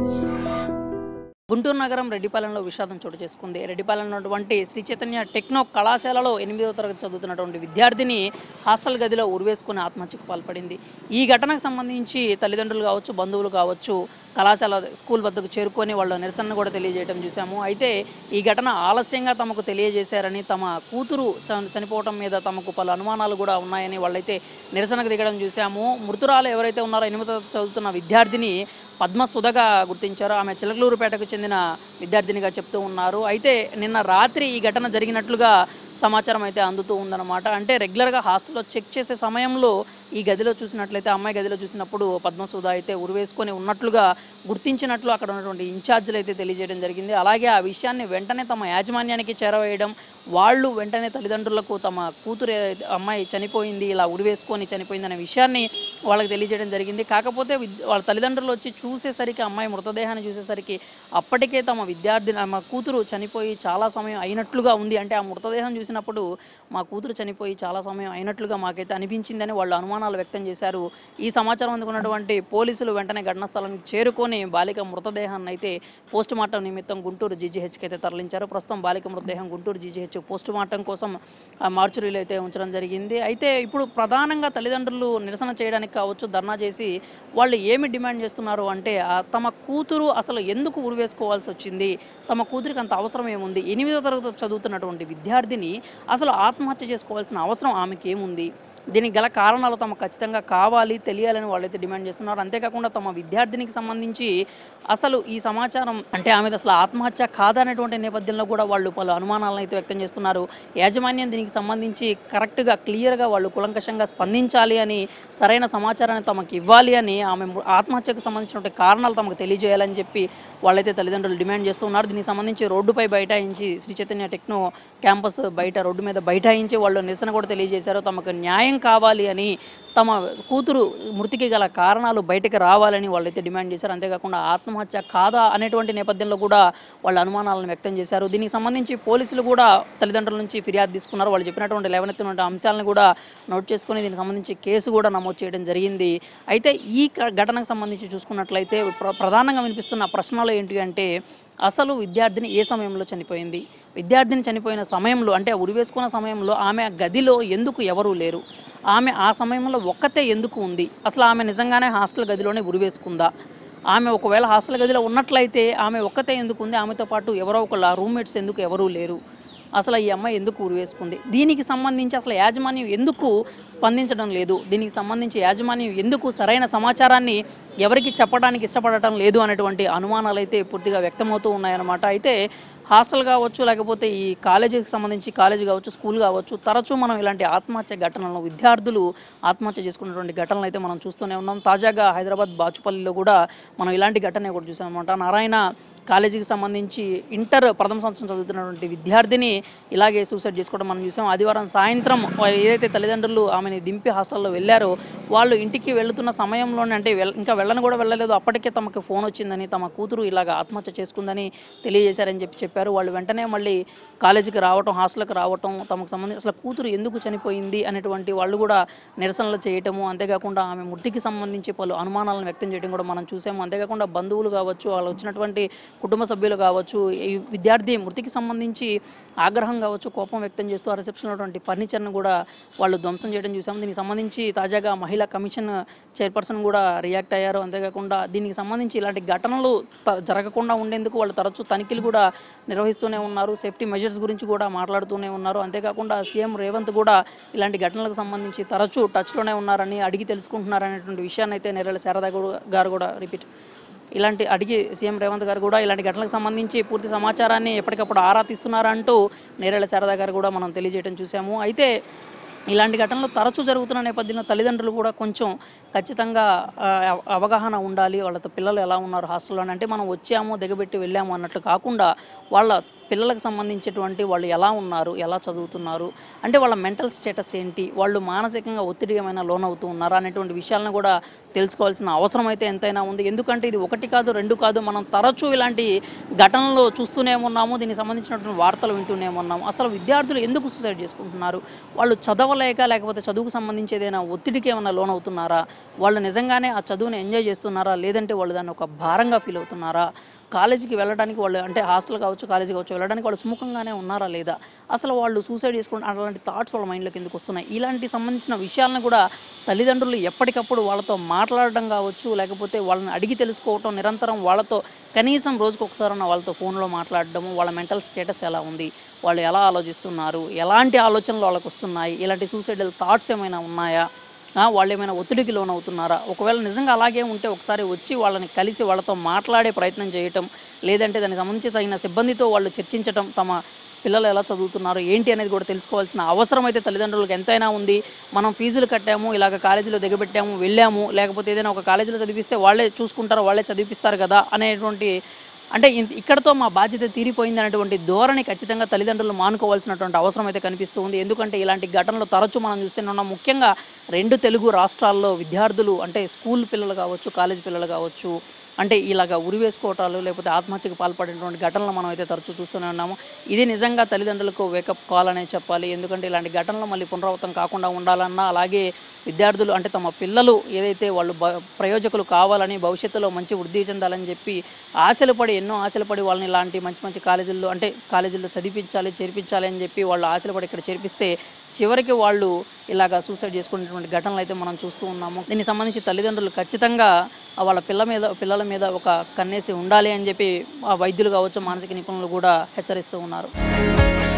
గుంటూరు నగరం రెడ్డిపాలెంలో విషాదం చోటు చేసుకుంది రెడ్డిపాలెంలో ఉన్నటువంటి శ్రీ చైతన్య టెక్నో కళాశాలలో ఎనిమిదవ తరగతి చదువుతున్నటువంటి విద్యార్థిని హాస్టల్ గదిలో ఉరివేసుకుని ఆత్మహత్యకు పాల్పడింది ఈ ఘటనకు సంబంధించి తల్లిదండ్రులు కావచ్చు బంధువులు కావచ్చు కళాశాల స్కూల్ వద్దకు చేరుకొని వాళ్ళ నిరసన కూడా తెలియజేయడం చూసాము అయితే ఈ ఘటన ఆలస్యంగా తమకు తెలియజేశారని తమ కూతురు చ- చనిపోవటం మీద తమకు పలు అనుమానాలు కూడా ఉన్నాయని వాళ్ళైతే నిరసనకు దిగడం చూసాము మృతురాలు ఎవరైతే ఉన్నారో ఎనిమిదో చదువుతున్న విద్యార్థిని పద్మసుధగా గుర్తించారు ఆమె చిలకలూరుపేటకు చెందిన విద్యార్థినిగా చెప్తూ ఉన్నారు అయితే నిన్న రాత్రి ఈ ఘటన జరిగినట్లుగా సమాచారం అయితే అందుతూ ఉందన్నమాట అంటే రెగ్యులర్గా హాస్టల్లో చెక్ చేసే సమయంలో ఈ గదిలో చూసినట్లయితే అమ్మాయి గదిలో చూసినప్పుడు పద్మసుధ అయితే ఉరివేసుకొని ఉన్నట్లుగా గుర్తించినట్లు అక్కడ ఉన్నటువంటి ఇన్ఛార్జీలు అయితే తెలియజేయడం జరిగింది అలాగే ఆ విషయాన్ని వెంటనే తమ యాజమాన్యానికి చేరవేయడం వాళ్ళు వెంటనే తల్లిదండ్రులకు తమ కూతురు ఏదైతే అమ్మాయి చనిపోయింది ఇలా ఉరివేసుకొని చనిపోయింది అనే విషయాన్ని వాళ్ళకి తెలియజేయడం జరిగింది కాకపోతే విద్- వాళ్ళ తల్లిదండ్రులు వచ్చి చూసేసరికి అమ్మాయి మృతదేహాన్ని చూసేసరికి అప్పటికే తమ విద్యార్థి మా కూతురు చనిపోయి చాలా సమయం అయినట్లుగా ఉంది అంటే ఆ మృతదేహం చూసినప్పుడు మా కూతురు చనిపోయి చాలా సమయం అయినట్లుగా మాకైతే అనిపించిందని వాళ్ళు అనుమానాలు వ్యక్తం చేశారు ఈ సమాచారం అందుకున్నటువంటి పోలీసులు వెంటనే ఘటనా స్థలానికి చేరుకొని బాలిక మృతదేహాన్ని అయితే పోస్ట్ మార్టం నిమిత్తం గుంటూరు జీజీహెచ్కి అయితే తరలించారు ప్రస్తుతం బాలిక మృతదేహం గుంటూరు జీజీహెచ్ పోస్ట్ మార్టం కోసం ఆ మార్చురీలో అయితే ఉంచడం జరిగింది అయితే ఇప్పుడు ప్రధానంగా తల్లిదండ్రులు నిరసన చేయడానికి కావచ్చు ధర్నా చేసి వాళ్ళు ఏమి డిమాండ్ చేస్తున్నారు అంటే ఆ తమ కూతురు అసలు ఎందుకు ఉరివేసుకోవాల్సి వచ్చింది తమ కూతురికి అంత అవసరం ఏముంది ఎనిమిదో తరగతి చదువుతున్నటువంటి విద్యార్థిని అసలు ఆత్మహత్య చేసుకోవాల్సిన అవసరం ఆమెకి ఏముంది దీనికి గల కారణాలు తమకు ఖచ్చితంగా కావాలి తెలియాలని వాళ్ళైతే డిమాండ్ చేస్తున్నారు అంతేకాకుండా తమ విద్యార్థినికి సంబంధించి అసలు ఈ సమాచారం అంటే ఆమె అసలు ఆత్మహత్య కాదనేటువంటి నేపథ్యంలో కూడా వాళ్ళు పలు అనుమానాలను అయితే వ్యక్తం చేస్తున్నారు యాజమాన్యం దీనికి సంబంధించి కరెక్ట్గా క్లియర్గా వాళ్ళు కులంకషంగా స్పందించాలి అని సరైన సమాచారాన్ని తమకు ఇవ్వాలి అని ఆమె మృ- ఆత్మహత్యకు సంబంధించినటువంటి కారణాలు తమకు తెలియజేయాలని చెప్పి వాళ్ళైతే తల్లిదండ్రులు డిమాండ్ చేస్తున్నారు దీనికి సంబంధించి రోడ్డుపై బైఠాయించి శ్రీ చైతన్య టెక్నో క్యాంపస్ బయట రోడ్డు మీద బైఠాయించి వాళ్ళు నిరసన కూడా తెలియజేశారు తమకు న్యాయం కావాలి అని తమ కూతురు మృతికి గల కారణాలు బయటకు రావాలని వాళ్ళైతే డిమాండ్ చేశారు అంతేకాకుండా ఆత్మహత్య కాదా అనేటువంటి నేపథ్యంలో కూడా వాళ్ళ అనుమానాలను వ్యక్తం చేశారు దీనికి సంబంధించి పోలీసులు కూడా తల్లిదండ్రుల నుంచి ఫిర్యాదు తీసుకున్నారు వాళ్ళు చెప్పినటువంటి లేవనెత్తినటువంటి అంశాలను కూడా నోట్ చేసుకుని దీనికి సంబంధించి కేసు కూడా నమోదు చేయడం జరిగింది అయితే ఈ క- ఘటనకు సంబంధించి చూసుకున్నట్లయితే ప్ర- ప్రధానంగా వినిపిస్తున్న ప్రశ్నలు ఏంటి అంటే అసలు విద్యార్థిని ఏ సమయంలో చనిపోయింది విద్యార్థిని చనిపోయిన సమయంలో అంటే ఉరివేసుకున్న సమయంలో ఆమె ఆ గదిలో ఎందుకు ఎవరూ లేరు ఆమె ఆ సమయంలో ఒక్కతే ఎందుకు ఉంది అసలు ఆమె నిజంగానే హాస్టల్ గదిలోనే ఉరివేసుకుందా ఆమె ఒకవేళ హాస్టల్ గదిలో ఉన్నట్లయితే ఆమె ఒక్కతే ఎందుకు ఉంది ఆమెతో పాటు ఎవరో ఒకళ్ళ రూమ్మేట్స్ ఎందుకు ఎవరూ లేరు అసలు ఈ అమ్మాయి ఎందుకు ఉరివేసుకుంది దీనికి సంబంధించి అసలు యాజమాన్యం ఎందుకు స్పందించడం లేదు దీనికి సంబంధించి యాజమాన్యం ఎందుకు సరైన సమాచారాన్ని ఎవరికి చెప్పడానికి ఇష్టపడటం లేదు అనేటువంటి అనుమానాలు అయితే పూర్తిగా వ్యక్తమవుతూ ఉన్నాయన్నమాట అయితే హాస్టల్ కావచ్చు లేకపోతే ఈ కాలేజీకి సంబంధించి కాలేజీ కావచ్చు స్కూల్ కావచ్చు తరచూ మనం ఇలాంటి ఆత్మహత్య ఘటనలను విద్యార్థులు ఆత్మహత్య చేసుకున్నటువంటి ఘటనలు అయితే మనం చూస్తూనే ఉన్నాం తాజాగా హైదరాబాద్ బాచుపల్లిలో కూడా మనం ఇలాంటి ఘటన కూడా చూసాం అనమాట నారాయణ కాలేజీకి సంబంధించి ఇంటర్ ప్రథమ సంవత్సరం చదువుతున్నటువంటి విద్యార్థిని ఇలాగే సూసైడ్ చేసుకోవడం మనం చూసాం ఆదివారం సాయంత్రం వా- ఏదైతే తల్లిదండ్రులు ఆమెని దింపి హాస్టల్లో వెళ్ళారో వాళ్ళు ఇంటికి వెళుతున్న సమయంలోనే అంటే వెల్- ఇంకా వెళ్ళని కూడా వెళ్ళలేదు అప్పటికే తమకు ఫోన్ వచ్చిందని తమ కూతురు ఇలాగ ఆత్మహత్య చేసుకుందని తెలియజేశారని చెప్పి చెప్పారు వాళ్ళు వెంటనే మళ్ళీ కాలేజీకి రావటం హాస్టల్కి రావటం తమకు సంబంధించి అసలు కూతురు ఎందుకు చనిపోయింది అనేటువంటి వాళ్ళు కూడా నిరసనలు చేయటము అంతేకాకుండా ఆమె మృతికి సంబంధించి పలు అనుమానాలను వ్యక్తం చేయడం కూడా మనం చూసాము అంతేకాకుండా బంధువులు కావచ్చు వాళ్ళు వచ్చినటువంటి కుటుంబ సభ్యులు కావచ్చు ఈ విద్యార్థి మృతికి సంబంధించి ఆగ్రహం కావచ్చు కోపం వ్యక్తం చేస్తూ ఆ రిసెప్షన్ ఉన్నటువంటి ఫర్నిచర్ను కూడా వాళ్ళు ధ్వంసం చేయడం చూసాము దీనికి సంబంధించి తాజాగా మహిళా కమిషన్ చైర్పర్సన్ కూడా రియాక్ట్ అయ్యారు అంతేకాకుండా దీనికి సంబంధించి ఇలాంటి ఘటనలు త- జరగకుండా ఉండేందుకు వాళ్ళు తరచూ తనిఖీలు కూడా నిర్వహిస్తూనే ఉన్నారు సేఫ్టీ మెజర్స్ గురించి కూడా మాట్లాడుతూనే ఉన్నారు అంతేకాకుండా సీఎం రేవంత్ కూడా ఇలాంటి ఘటనలకు సంబంధించి తరచూ టచ్లోనే ఉన్నారని అడిగి తెలుసుకుంటున్నారనేటువంటి విషయాన్ని అయితే నెరవేల శారద గు- గారు కూడా రిపీట్ ఇలాంటి అడిగి సీఎం రేవంత్ గారు కూడా ఇలాంటి ఘటనలకు సంబంధించి పూర్తి సమాచారాన్ని ఎప్పటికప్పుడు ఆరా తీస్తున్నారంటూ నేరేళ్ల శారద గారు కూడా మనం తెలియజేయడం చూసాము అయితే ఇలాంటి ఘటనలు తరచూ జరుగుతున్న నేపథ్యంలో తల్లిదండ్రులు కూడా కొంచెం ఖచ్చితంగా ఆ, అవ- అవగాహన ఉండాలి వాళ్ళతో పిల్లలు ఎలా ఉన్నారు హాస్టల్లో అంటే మనం వచ్చాము దిగబెట్టి వెళ్ళాము అన్నట్లు కాకుండా వాళ్ళ పిల్లలకు సంబంధించినటువంటి వాళ్ళు ఎలా ఉన్నారు ఎలా చదువుతున్నారు అంటే వాళ్ళ మెంటల్ స్టేటస్ ఏంటి వాళ్ళు మానసికంగా ఒత్తిడి ఏమైనా లోనవుతూ ఉన్నారా అనేటువంటి విషయాలను కూడా తెలుసుకోవాల్సిన అవసరం అయితే ఎంతైనా ఉంది ఎందుకంటే ఇది ఒకటి కాదు రెండు కాదు మనం తరచూ ఇలాంటి ఘటనలు చూస్తూనే ఉన్నాము దీనికి సంబంధించినటువంటి వార్తలు వింటూనే ఉన్నాము అసలు విద్యార్థులు ఎందుకు సూసైడ్ చేసుకుంటున్నారు వాళ్ళు చదవ చదవలేక లేకపోతే చదువుకు సంబంధించి ఏదైనా ఒత్తిడికి ఏమైనా లోన్ అవుతున్నారా వాళ్ళు నిజంగానే ఆ చదువుని ఎంజాయ్ చేస్తున్నారా లేదంటే వాళ్ళు దాన్ని ఒక భారంగా ఫీల్ అవుతున్నారా కాలేజీకి వెళ్ళడానికి వాళ్ళు అంటే హాస్టల్ కావచ్చు కాలేజీ కావచ్చు వెళ్ళడానికి వాళ్ళు సుముఖంగానే ఉన్నారా లేదా అసలు వాళ్ళు సూసైడ్ చేసుకుంటే అలాంటి థాట్స్ వాళ్ళ మైండ్లోకి ఎందుకు వస్తున్నాయి ఇలాంటి సంబంధించిన విషయాలను కూడా తల్లిదండ్రులు ఎప్పటికప్పుడు వాళ్ళతో మాట్లాడడం కావచ్చు లేకపోతే వాళ్ళని అడిగి తెలుసుకోవటం నిరంతరం వాళ్ళతో కనీసం రోజుకు ఒకసారి వాళ్ళతో ఫోన్లో మాట్లాడడము వాళ్ళ మెంటల్ స్టేటస్ ఎలా ఉంది వాళ్ళు ఎలా ఆలోచిస్తున్నారు ఎలాంటి ఆలోచనలు వాళ్ళకు వస్తున్నాయి ఇలాంటి సూసైడల్ థాట్స్ ఏమైనా ఉన్నాయా ఆ, వాళ్ళు ఏమైనా ఒత్తిడికి లోనవుతున్నారా ఒకవేళ నిజంగా అలాగే ఉంటే ఒకసారి వచ్చి వాళ్ళని కలిసి వాళ్ళతో మాట్లాడే ప్రయత్నం చేయటం లేదంటే దానికి సంబంధించి తగిన సిబ్బందితో వాళ్ళు చర్చించటం తమ పిల్లలు ఎలా చదువుతున్నారు ఏంటి అనేది కూడా తెలుసుకోవాల్సిన అవసరం అయితే తల్లిదండ్రులకు ఎంతైనా ఉంది మనం ఫీజులు కట్టాము ఇలాగ కాలేజీలో దిగబెట్టాము వెళ్ళాము లేకపోతే ఏదైనా ఒక కాలేజీలో చదివిస్తే వాళ్ళే చూసుకుంటారు వాళ్ళే చదివిపిస్తారు కదా అనేటువంటి అంటే ఇంత- ఇక్కడతో మా బాధ్యత తీరిపోయింది అనేటువంటి ధోరణి ఖచ్చితంగా తల్లిదండ్రులు మానుకోవాల్సినటువంటి అవసరం అయితే కనిపిస్తూ ఉంది ఎందుకంటే ఇలాంటి ఘటనలు తరచూ మనం చూస్తూనే ఉన్నాం ముఖ్యంగా రెండు తెలుగు రాష్ట్రాల్లో విద్యార్థులు అంటే స్కూల్ పిల్లలు కావచ్చు కాలేజ్ పిల్లలు కావచ్చు అంటే ఇలాగ ఉరివేసుకోవటాలు లేకపోతే ఆత్మహత్యకు పాల్పడేటువంటి ఘటనలు మనం అయితే తరచూ చూస్తూనే ఉన్నాము ఇది నిజంగా తల్లిదండ్రులకు వేకప్ కాల్ అనే చెప్పాలి ఎందుకంటే ఇలాంటి ఘటనలు మళ్ళీ పునరావృతం కాకుండా ఉండాలన్నా అలాగే విద్యార్థులు అంటే తమ పిల్లలు ఏదైతే వాళ్ళు బ ప్రయోజకులు కావాలని భవిష్యత్తులో మంచి వృద్ధి చెందాలని చెప్పి ఆశలు పడి ఎన్నో ఆశలు పడి వాళ్ళని ఇలాంటి మంచి మంచి కాలేజీల్లో అంటే కాలేజీల్లో చదివించాలి చేర్పించాలి అని చెప్పి వాళ్ళు ఆశలు పడి ఇక్కడ చేర్పిస్తే చివరికి వాళ్ళు ఇలాగా సూసైడ్ చేసుకునేటువంటి ఘటనలు అయితే మనం చూస్తూ ఉన్నాము దీనికి సంబంధించి తల్లిదండ్రులు ఖచ్చితంగా వాళ్ళ పిల్ల మీద పిల్లల మీద ఒక కన్నేసి ఉండాలి అని చెప్పి ఆ వైద్యులు కావచ్చు మానసిక నిపుణులు కూడా హెచ్చరిస్తూ ఉన్నారు